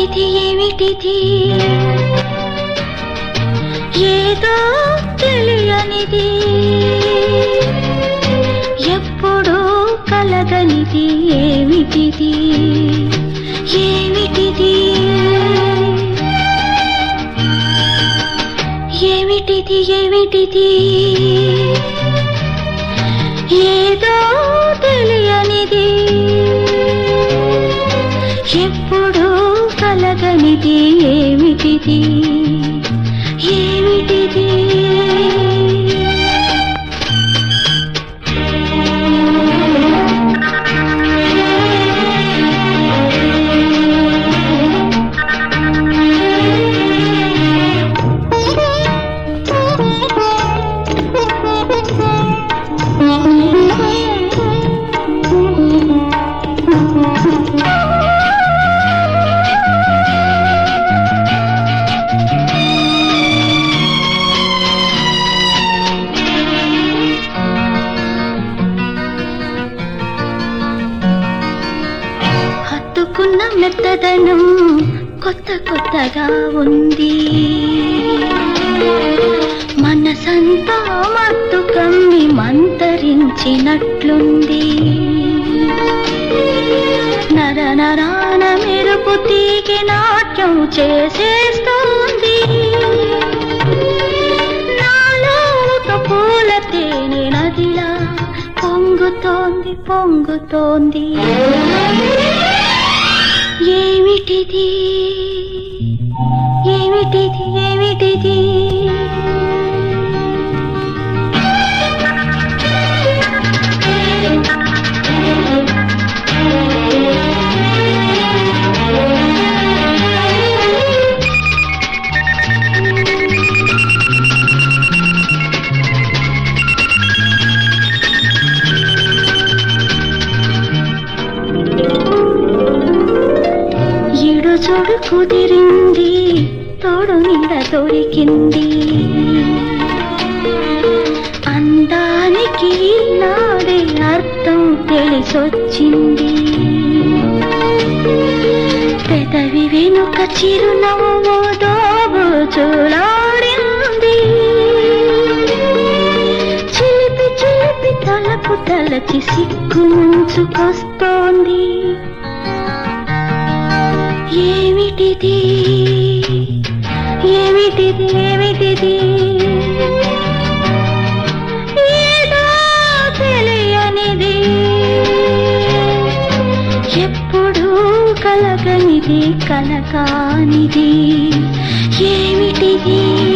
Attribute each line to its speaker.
Speaker 1: ఏమిటిది ఏమిటిది ఏదో తెలియనిది ఎప్పుడూ కలగనిది ఏమిటిది ఏమిటిది ఏమిటిది ఏమిటిది ఏదో తెలియనిది ఎప్పుడూ కలగనిది ఏమిటిది ఏమిటిది హత్తుకున్న మెత్తదనం కొత్త కొత్తగా ఉంది మనసంతా మత్తు కమ్మి మంతరించినట్లుంది నర నరాన మెరుపు తీగి నాట్యం చేసేస్తోంది నాలో ఒక పూల తేనె నదిలా పొంగుతోంది పొంగుతోంది ఏమిటిది ఏమిటిది ఏమిటిది ఈడు చూడు కుదిరింది తోడు నీడ దొరికింది అందానికి నాడే అర్థం తెలిసొచ్చింది పెదవి వెనుక చిరునవ్వు దోబు చూలాడింది చిలిపి చిలిపి తలపు తలచి సిగ్గు ముంచుకొస్తోంది ఏమిటిది ఏమిటిది ఏమిటిది ఏదో తెలియనిది ఎప్పుడూ కలగనిది కలకానిది ఏమిటిది